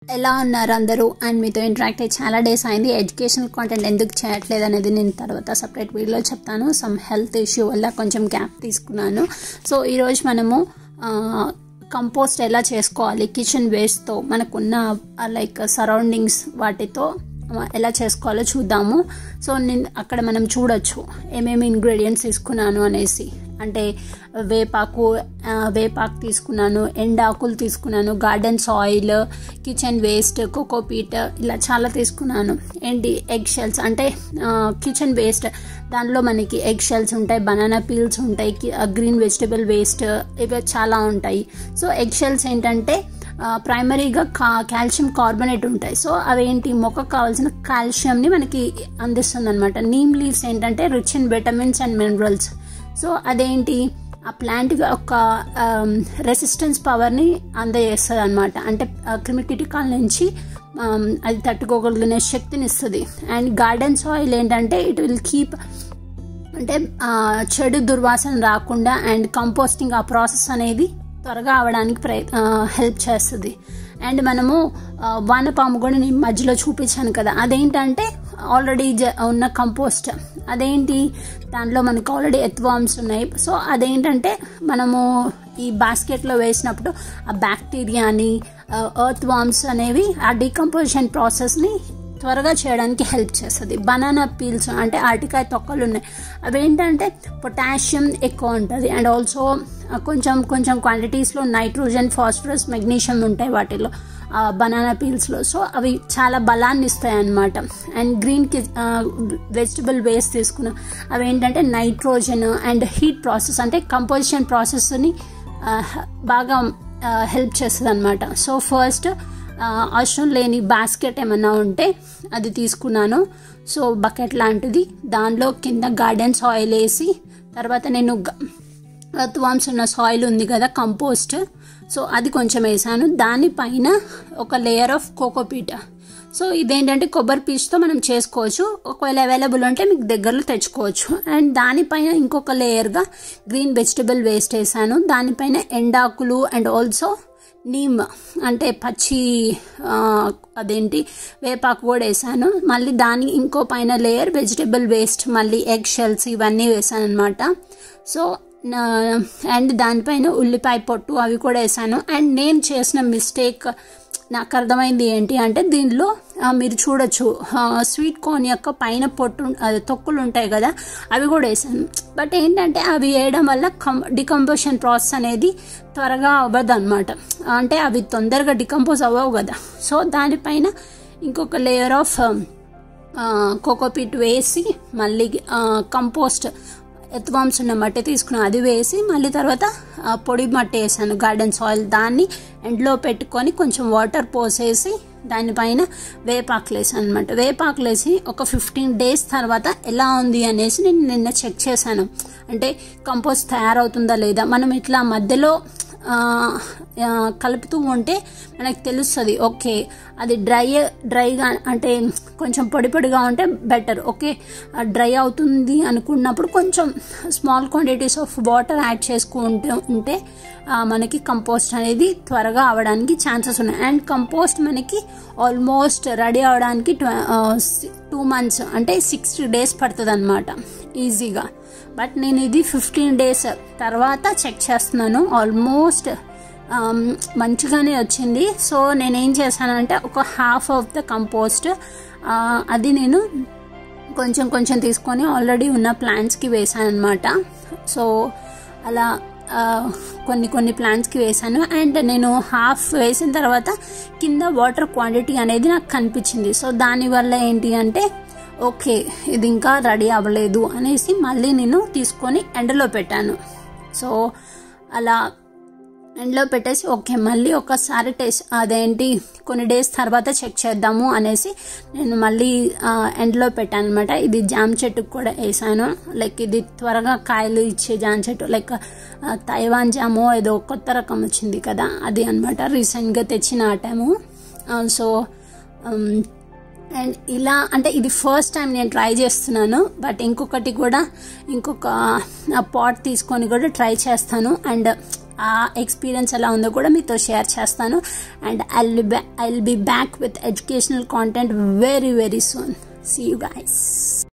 ఎలా ఉన్నారు అందరూ అండ్ మీతో ఇంటరాక్ట్ అయ్యి చాలా డేస్ అయింది ఎడ్యుకేషనల్ కాంటెంట్ ఎందుకు చేయట్లేదు అనేది నేను తర్వాత సపరేట్ వీడియోలో చెప్తాను సమ్ హెల్త్ ఇష్యూ వల్ల కొంచెం గ్యాప్ తీసుకున్నాను సో ఈరోజు మనము కంపోస్ట్ ఎలా చేసుకోవాలి కిచెన్ వేస్ట్తో మనకున్న లైక్ సరౌండింగ్స్ వాటితో ఎలా చేసుకోవాలో చూద్దాము సో నేను అక్కడ మనం చూడొచ్చు ఏమేమి ఇంగ్రీడియంట్స్ తీసుకున్నాను అనేసి అంటే వేపాకు వేపాకు తీసుకున్నాను ఎండాకులు తీసుకున్నాను garden soil kitchen waste cocopeat ఇలా చాలా తీసుకున్నాను ఏంటి ఎగ్ షెల్స్ అంటే కిచెన్ వేస్ట్ దానిలో మనకి ఎగ్ షెల్స్ ఉంటాయి బనానా పీల్స్ ఉంటాయి గ్రీన్ వెజిటబుల్ వేస్ట్ ఇవి చాలా ఉంటాయి సో ఎగ్ షెల్స్ ఏంటంటే ప్రైమరీగా కా కాల్షియం కార్బోనేట్ ఉంటాయి సో అవేంటి మొక్కకు కావాల్సిన కాల్షియంని మనకి అందిస్తుంది అనమాట నీమ్ లీవ్స్ ఏంటంటే rich in vitamins and minerals so అదేంటి ఆ ప్లాంట్ ఒక రెసిస్టెన్స్ పవర్ని అందజేస్తుంది అనమాట అంటే క్రిమికిటికాల నుంచి అది తట్టుకోగలిగిన శక్తిని ఇస్తుంది అండ్ గార్డెన్ సాయిల్ ఏంటంటే ఇట్ విల్ కీప్ అంటే చెడు దుర్వాసన రాకుండా అండ్ కంపోస్టింగ్ ఆ ప్రాసెస్ అనేది త్వరగా అవడానికి ప్రయత్ హెల్ప్ చేస్తుంది అండ్ మనము వానపాము కూడా నేను మధ్యలో చూపించాను కదా అదేంటంటే ఆల్రెడీ ఉన్న కంపోస్ట్ అదేంటి దాంట్లో మనకు ఆల్రెడీ ఎత్వామ్స్ ఉన్నాయి సో అదేంటంటే మనము ఈ బాస్కెట్లో వేసినప్పుడు ఆ బ్యాక్టీరియాని ఎర్త్ వామ్స్ అనేవి ఆ డీకంపోజిషన్ ప్రాసెస్ని త్వరగా చేయడానికి హెల్ప్ చేస్తుంది బనానా పీల్స్ అంటే అరటికాయ తొక్కలు ఉన్నాయి అవేంటంటే పొటాషియం ఎక్కువ ఉంటుంది అండ్ ఆల్సో కొంచెం కొంచెం క్వాంటిటీస్లో నైట్రోజన్ ఫాస్ఫరస్ మెగ్నీషియం ఉంటాయి వాటిలో బనానా పీల్స్లో సో అవి చాలా బలాన్ని ఇస్తాయి అన్నమాట అండ్ గ్రీన్ కి వెజిటబుల్ వేస్ట్ తీసుకున్నాం అవి ఏంటంటే నైట్రోజన్ అండ్ హీట్ ప్రాసెస్ అంటే కంపోజిషన్ ప్రాసెస్ని బాగా హెల్ప్ చేస్తుంది అనమాట సో ఫస్ట్ అవసరం లేని బాస్కెట్ ఏమన్నా ఉంటే అది తీసుకున్నాను సో బకెట్ లాంటిది దానిలో కింద గార్డెన్ సాయిల్ వేసి తర్వాత నేను వామ్స్ ఉన్న సాయిల్ ఉంది కదా కంపోస్ట్ సో అది కొంచెం వేసాను దానిపైన ఒక లేయర్ ఆఫ్ కోకోపీట సో ఇదేంటంటే కొబ్బరి పీచుతో మనం చేసుకోవచ్చు ఒకవేళ అవైలబుల్ ఉంటే మీకు దగ్గరలో తెచ్చుకోవచ్చు అండ్ దానిపైన ఇంకొక లేయర్గా గ్రీన్ వెజిటబుల్ వేస్ట్ వేసాను దానిపైన ఎండాకులు అండ్ ఆల్సో నీమ్ అంటే పచ్చి అదేంటి వేపాకు కూడా వేసాను మళ్ళీ దాని ఇంకో పైన లేయర్ వెజిటబుల్ వేస్ట్ మళ్ళీ ఎగ్ షెల్స్ ఇవన్నీ వేసాను అనమాట సో అండ్ దానిపైన ఉల్లిపాయ పొట్టు అవి కూడా వేసాను అండ్ నేను చేసిన మిస్టేక్ నాకు అర్థమైంది ఏంటి అంటే దీనిలో మీరు చూడొచ్చు స్వీట్ కార్న్ యొక్క పైన పొట్టు తొక్కులు ఉంటాయి కదా అవి కూడా వేసాను బట్ ఏంటంటే అవి వేయడం వల్ల కం డికంపోజిషన్ ప్రాసెస్ అనేది త్వరగా అవ్వదు అనమాట అంటే అవి తొందరగా డికంపోజ్ అవ్వవు కదా సో దానిపైన ఇంకొక లేయర్ ఆఫ్ కోకోపీట్ వేసి మళ్ళీ కంపోస్ట్ ఎత్వామ్స్ ఉన్న మట్టి తీసుకుని అది వేసి మళ్ళీ తర్వాత పొడి మట్టి వేసాను గార్డెన్ సాయిల్ దాన్ని ఎండ్లో పెట్టుకొని కొంచెం వాటర్ పోసేసి దానిపైన వేపాకులు వేసాను అనమాట వేపాకులు వేసి ఒక ఫిఫ్టీన్ డేస్ తర్వాత ఎలా ఉంది అనేసి నేను నిన్న చెక్ చేశాను అంటే కంపోస్ట్ తయారవుతుందా లేదా మనం ఇట్లా మధ్యలో కలుపుతూ ఉంటే మనకు తెలుస్తుంది ఓకే అది డ్రై డ్రైగా అంటే కొంచెం పొడి పొడిగా ఉంటే బెటర్ ఓకే డ్రై అవుతుంది అనుకున్నప్పుడు కొంచెం small quantities of water add చేసుకుంటూ ఉంటే మనకి కంపోస్ట్ అనేది త్వరగా అవడానికి ఛాన్సెస్ ఉన్నాయి అండ్ కంపోస్ట్ మనకి ఆల్మోస్ట్ రెడీ అవడానికి టూ మంత్స్ అంటే సిక్స్టీ డేస్ పడుతుంది అనమాట ఈజీగా బట్ నేను ఇది ఫిఫ్టీన్ డేస్ తర్వాత చెక్ చేస్తున్నాను ఆల్మోస్ట్ మంచిగానే వచ్చింది సో నేనేం చేశానంటే ఒక హాఫ్ ఆఫ్ ద కంపోస్ట్ అది నేను కొంచెం కొంచెం తీసుకొని ఆల్రెడీ ఉన్న ప్లాంట్స్కి వేసాను అనమాట సో అలా కొన్ని కొన్ని ప్లాంట్స్కి వేసాను అండ్ నేను హాఫ్ వేసిన తర్వాత కింద వాటర్ క్వాంటిటీ అనేది నాకు కనిపించింది సో దానివల్ల ఏంటి అంటే ఓకే ఇది ఇంకా రెడీ అవ్వలేదు అనేసి మళ్ళీ నేను తీసుకొని ఎండలో పెట్టాను సో అలా ఎండలో పెట్టేసి ఓకే మళ్ళీ ఒకసారి టేస్ట్ అదేంటి కొన్ని డేస్ తర్వాత చెక్ చేద్దాము అనేసి నేను మళ్ళీ ఎండలో పెట్టాను అనమాట ఇది జామ చెట్టుకు కూడా వేసాను లైక్ ఇది త్వరగా కాయలు ఇచ్చే జామ చెట్టు లైక్ తైవాన్ జాము ఏదో కొత్త రకం వచ్చింది కదా అది అనమాట రీసెంట్గా తెచ్చి నాటాము సో అండ్ ఇలా అంటే ఇది ఫస్ట్ టైం నేను ట్రై చేస్తున్నాను బట్ ఇంకొకటి కూడా ఇంకొక పాట్ తీసుకొని కూడా ట్రై చేస్తాను అండ్ ఆ ఎక్స్పీరియన్స్ ఎలా ఉందో కూడా మీతో షేర్ చేస్తాను and I'll be back I'll be back with educational content very very soon see you guys